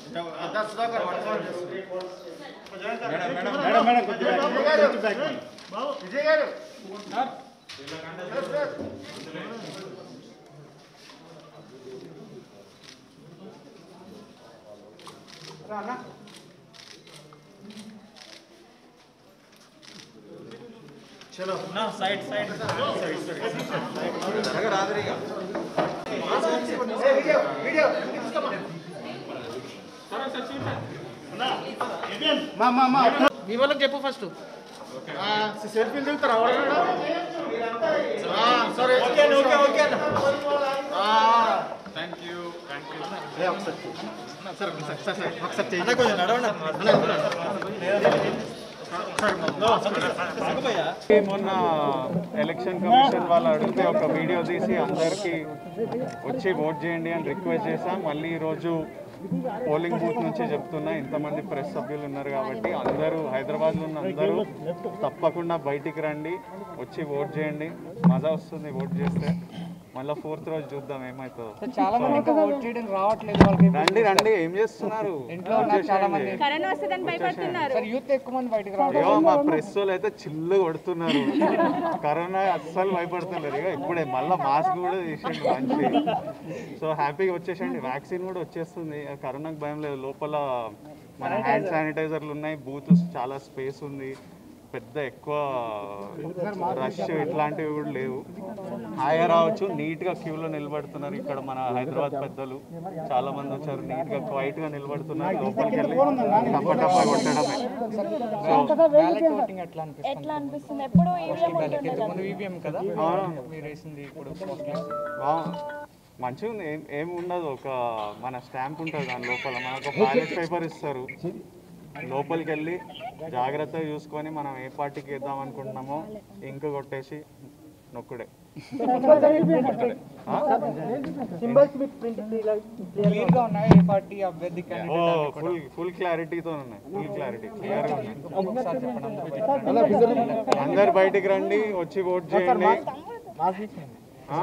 Madam madam కొద్దిగా కొంచెం back madam. Vijay గారు చలో సైడ్ సైడ్ వీడియో వీడియో మా మా మా మీ వాళ్ళకి చెప్పు ఫస్ట్ సెల్ఫీలు దిగుతారా సరే ఓకే ఓకే ఓకే మొన్న ఎలక్షన్ కమిషన్ వాళ్ళు అడిగితే ఒక వీడియో తీసి అందరికీ వచ్చి ఓట్ చేయండి అని రిక్వెస్ట్ చేశాం మళ్ళీ ఈరోజు పోలింగ్ బూత్ నుంచి చెప్తున్నా ఇంతమంది ప్రెస్ సభ్యులు ఉన్నారు కాబట్టి అందరూ హైదరాబాద్లో ఉన్న అందరూ తప్పకుండా బయటికి రండి వచ్చి ఓట్ చేయండి మజా వస్తుంది ఓట్ చేస్తే మళ్ళీ ఫోర్త్ రోజు చూద్దాం ఏమవుతుందో చాలా మంది ఇంకా ఓట్ చేయడం రావట్లేదు వాళ్ళకి రండి రండి ఏం చేస్తున్నారు ఇంట్లో ఉన్నారు చాలా మంది కరోనా వస్తుందని భయపడుతున్నారు సార్ యూత్ ఎక్కువ మంది బయటకు రావడం ఏమో మా ప్రెస్ వాళ్ళు అయితే చిల్లు కొడుతున్నారు కరోనా అస్సలు భయపడుతున్నారు ఇక ఇప్పుడే మళ్ళీ మాస్క్ కూడా తీసేయండి మంచి సో హ్యాపీగా వచ్చేసండి వ్యాక్సిన్ కూడా వచ్చేస్తుంది కరోనాకి భయం లేదు లోపల మన హ్యాండ్ శానిటైజర్లు ఉన్నాయి బూత్ చాలా స్పేస్ ఉంది పెద్ద ఎక్కువ రష్ ఇట్లాంటివి కూడా లేవు హాయిగా రావచ్చు నీట్గా క్యూలో నిలబడుతున్నారు ఇక్కడ మన హైదరాబాద్ పెద్దలు చాలా మంది వచ్చారు నీట్గా క్వైట్గా నిలబడుతున్నారు లోపలికి వెళ్ళి టప్ప టప్ప కొట్టడమే బ్యాలెట్ ఓటింగ్ ఎట్లా అనిపిస్తుంది ఎట్లా అనిపిస్తుంది ఎప్పుడు ఈవీఎం బ్యాలెట్ ఇంతకు ముందు ఈవీఎం కదా అవును. మీరు వేసింది ఇప్పుడు పోస్టల్ బా- మంచిగా ఉంది ఏం ఏం ఉండదు ఒక మన స్టాంప్ ఉంటుంది దాని లోపల మనకు ఒక బ్యాలెట్ పేపర్ ఇస్తారు లోపలికి వెళ్ళి జాగ్రత్తగా చూసుకొని మనం ఏ పార్టీకి వేద్దాం అనుకుంటున్నామో ఇంక కొట్టేసి నొక్కుడే ఆ? క్లియర్ గా ఉన్నాయి ఏ పార్టీ అభ్యర్థి ఓ క్యాండిడేట్ ఫుల్ ఫుల్ క్లారిటీతో ఉన్నాయి ఫుల్ క్లారిటీ క్లియర్గా ఉన్నాయి ఒకసారి చెప్పండి అందరూ బయటకు రండి. అందరు బయటికి రండి వచ్చి ఓట్ చేయండి ఆ?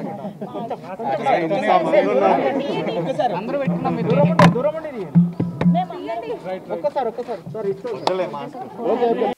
ఇంతమంది ఉన్నారు. అందరూ పెట్టుకున్నాం మీరు మేము అందరినీ వద్దులే మాస్క్